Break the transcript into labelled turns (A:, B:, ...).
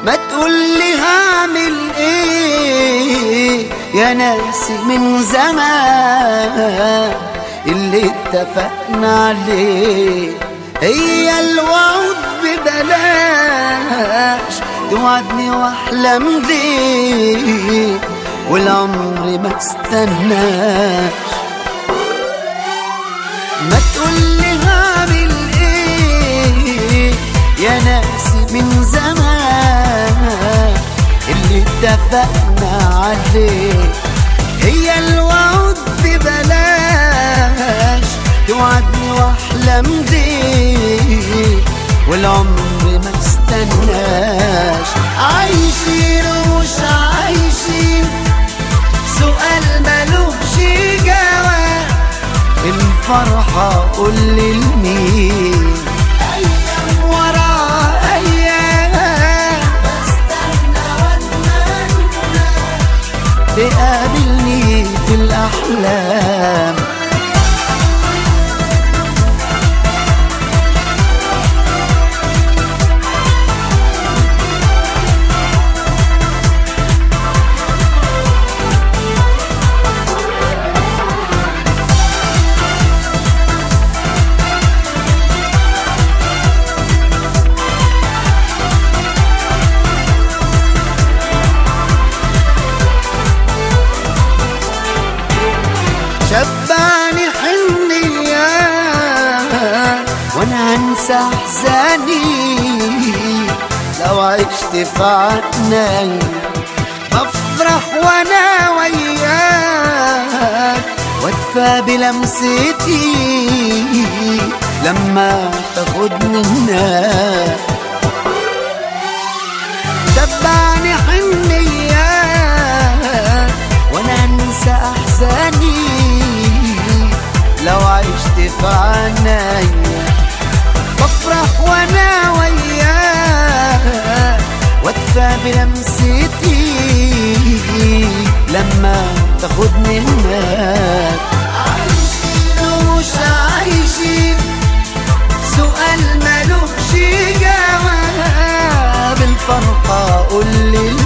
A: ما تقولي هعمل ايه يا ناسي من زمان اللي اتفقنا عليه هي الوعود ببلاش توعدني واحلم ليه والعمر ما استناش ما تقولي هعمل ايه يا ناسي من زمان اللي اتفقنا عليه هي الوعود ببلاش توعدني واحلم ليه والعمر ما استناش عايشين ومش عايشين سؤال ملوش جواب الفرحة قول لي لمين أيام ورا أيام بستنى وأتمنى تقابلني في الأحلام شبعني حنية وانا هنسى احزاني لو عشت في عناي بفرح وانا وياك وادفى بلمستي لما تاخدني النار شبعني حنية وانا انسى احزاني لو عشت في عناي بفرح وانا وياك وادفى بلمستي لما تاخدني النار عايشين ومش عايشين سؤال ملوش جواب الفرحة قول لي